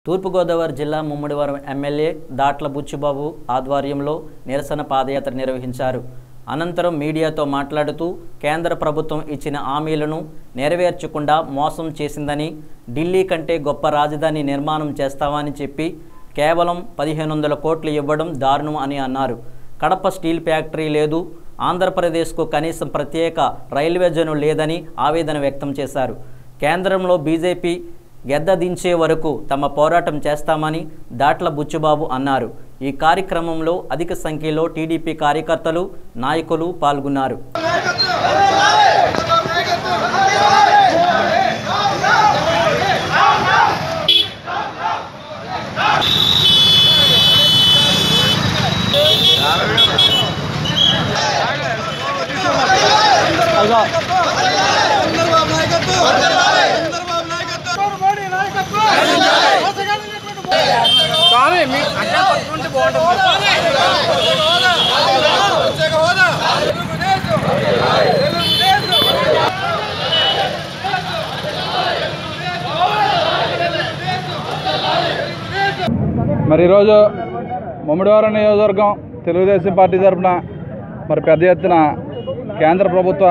తూర్పుగోదావరి జిల్లా ముమ్మడివరం ఎమ్మెల్యే దాట్ల బుచ్చిబాబు ఆధ్వర్యంలో నిరసన పాదయాత్ర నిర్వహించారు అనంతరం మీడియాతో మాట్లాడుతూ కేంద్ర ప్రభుత్వం ఇచ్చిన హామీలను నెరవేర్చకుండా మోసం చేసిందని ఢిల్లీ కంటే గొప్ప రాజధాని నిర్మాణం చేస్తామని చెప్పి కేవలం పదిహేను వందల కోట్లు ఇవ్వడం దారుణం అని అన్నారు కడప స్టీల్ ఫ్యాక్టరీ లేదు ఆంధ్రప్రదేశ్కు కనీసం ప్రత్యేక రైల్వే జోన్ లేదని ఆవేదన వ్యక్తం చేశారు కేంద్రంలో బీజేపీ గెద్ద దించే వరకు తమ పోరాటం చేస్తామని దాట్ల బుచ్చుబాబు అన్నారు ఈ కార్యక్రమంలో అధిక సంఖ్యలో టీడీపీ కార్యకర్తలు నాయకులు పాల్గొన్నారు చంద్రబాబు నాయకత్వం చంద్రబాబు నాయకత్వం మోడీ నాయకత్వం స్వామి మీ అక్కడ పట్టుకుంటే బాగుంటుంది ప్రత్యేక హోదా తెలుగుదేశం తెలుగుదేశం మరి ఈరోజు ముమ్మడివారం నియోజకవర్గం తెలుగుదేశం పార్టీ తరఫున మరి పెద్ద ఎత్తున కేంద్ర ప్రభుత్వ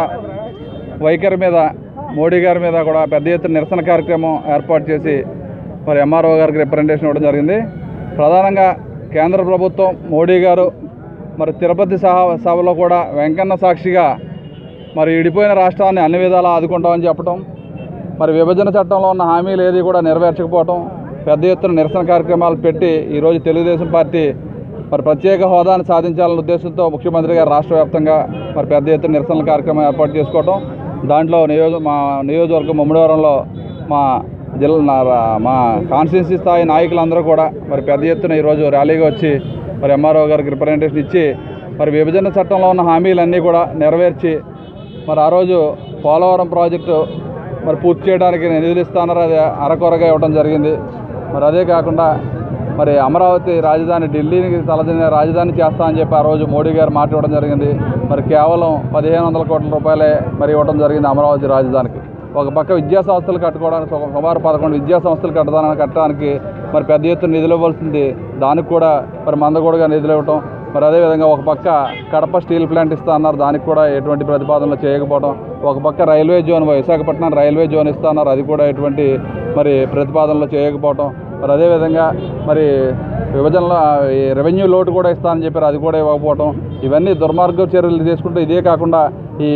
వైఖరి మీద మోడీ గారి మీద కూడా పెద్ద ఎత్తున నిరసన కార్యక్రమం ఏర్పాటు చేసి మరి ఎంఆర్ఓ గారికి రిప్రజెంటేషన్ ఇవ్వడం జరిగింది ప్రధానంగా కేంద్ర ప్రభుత్వం మోడీ గారు మరి తిరుపతి సహ సభలో కూడా వెంకన్న సాక్షిగా మరి ఇడిపోయిన రాష్ట్రాన్ని అన్ని విధాలా ఆదుకుంటామని చెప్పడం మరి విభజన చట్టంలో ఉన్న హామీలు ఏది కూడా నెరవేర్చకపోవటం పెద్ద ఎత్తున నిరసన కార్యక్రమాలు పెట్టి ఈరోజు తెలుగుదేశం పార్టీ మరి ప్రత్యేక హోదాను సాధించాలనే ఉద్దేశంతో ముఖ్యమంత్రి గారు రాష్ట్ర వ్యాప్తంగా మరి పెద్ద ఎత్తున నిరసనల కార్యక్రమం ఏర్పాటు చేసుకోవటం దాంట్లో నియోజక మా నియోజకవర్గం ముమ్మడివరంలో మా జిల్లా నా- రా- మా కాన్స్టిట్యున్సీ స్థాయి నాయకులందరూ కూడా మరి పెద్ద ఎత్తున ఈరోజు ర్యాలీగా వచ్చి మరి ఎంఆర్ఓ గారికి రిప్రజెంటేషన్ ఇచ్చి మరి విభజన చట్టంలో ఉన్న హామీలన్నీ కూడా నెరవేర్చి మరి ఆ రోజు పోలవరం ప్రాజెక్టు మరి పూర్తి చేయడానికి నిధులు ఇస్తానన్నారు అది అరకొరగా ఇవ్వడం జరిగింది మరి అదే కాకుండా మరి అమరావతి రాజధాని ఢిల్లీకి తలదిన రాజధాని చేస్తా అని చెప్పి ఆ రోజు మోడీ గారు మాట ఇవ్వడం జరిగింది మరి కేవలం పదిహేను వందల కోట్ల రూపాయలే మరి ఇవ్వడం జరిగింది అమరావతి రాజధానికి ఒక పక్క విద్యా సంస్థలు కట్టుకోవడానికి ఒక సుమారు పదకొండు విద్యా సంస్థలు కట్టడానికి కట్టడానికి మరి పెద్ద ఎత్తున నిధులు ఇవ్వాల్సింది దానికి కూడా మరి మందగూడగా నిధులు ఇవ్వటం మరి అదేవిధంగా ఒక పక్క కడప స్టీల్ ప్లాంట్ ఇస్తా అన్నారు దానికి కూడా ఎటువంటి ప్రతిపాదనలు చేయకపోవడం ఒక పక్క railway zone Visakhapatnam railway zone ఇస్తా అన్నారు అది కూడా ఎటువంటి మరి ప్రతిపాదనలు చేయకపోవడం మరి అదేవిధంగా మరి విభజనలో ఈ రెవెన్యూ లోటు కూడా ఇస్తానని చెప్పారు అది కూడా ఇవ్వకపోవడం ఇవన్నీ దుర్మార్గ చర్యలు తీసుకుంటూ ఇదే కాకుండా ఈ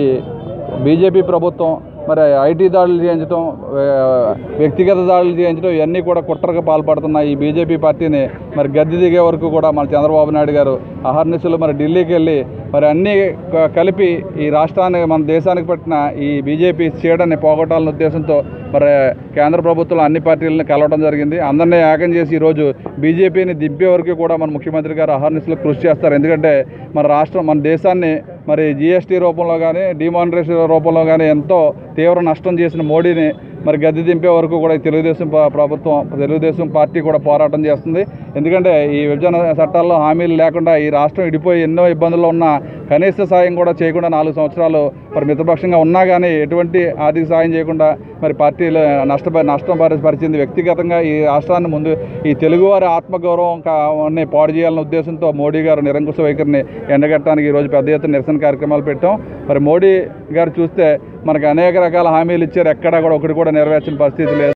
బీజేపీ ప్రభుత్వం మరి ఐటీ దాడులు చేయించడం వే- వ్యక్తిగత దాడులు చేయించడం ఇవన్నీ కూడా కుట్రకు పాల్పడుతున్న ఈ బీజేపీ పార్టీని మరి గద్దె దిగే వరకు కూడా మన చంద్రబాబు నాయుడు గారు అహర్నిశలు మరి ఢిల్లీకి వెళ్ళి మరి అన్నీ క- కలిపి ఈ రాష్ట్రానికి మన దేశానికి పట్టిన ఈ బీజేపీ చీడని పోగొట్టాలనే ఉద్దేశంతో మరి కేంద్ర ప్రభుత్వం అన్ని పార్టీలను కలవడం జరిగింది అందరినీ ఏకం చేసి ఈరోజు బీజేపీని దింపే వరకు కూడా మన ముఖ్యమంత్రి గారు అహర్నిశలు కృషి చేస్తారు ఎందుకంటే మన రాష్ట్రం మన దేశాన్ని మరి జీఎస్టీ రూపంలో కానీ డిమానిటరేషన్ రూపంలో కానీ ఎంతో తీవ్ర నష్టం చేసిన మోడీని మరి గద్దె దింపే వరకు కూడా ఈ తెలుగుదేశం ప- ప్రభుత్వం తెలుగుదేశం పార్టీ కూడా పోరాటం చేస్తుంది ఎందుకంటే ఈ విభజన చట్టాల్లో హామీలు లేకుండా ఈ రాష్ట్రం ఇడిపోయి ఎన్నో ఇబ్బందుల్లో ఉన్న కనీస సాయం కూడా చేయకుండా నాలుగు సంవత్సరాలు మరి మిత్రపక్షంగా ఉన్నా కానీ ఎటువంటి ఆర్థిక సాయం చేయకుండా మరి పార్టీలు నష్టపరి నష్టం పరి- పరిచింది వ్యక్తిగతంగా ఈ రాష్ట్రాన్ని ముందు ఈ తెలుగువారి ఆత్మగౌరవం కా- ని పాడు చేయాలనే ఉద్దేశంతో మోడీ గారు నిరంకుశ వైఖరిని ఎండగట్టడానికి ఈరోజు పెద్ద ఎత్తున నిరసన కార్యక్రమాలు పెట్టాం మరి మోడీ గారు చూస్తే మనకు అనేక రకాల హామీలు ఇచ్చారు ఎక్కడా కూడా ఒకటి కూడా నెరవేర్చిన పరిస్థితి లేదు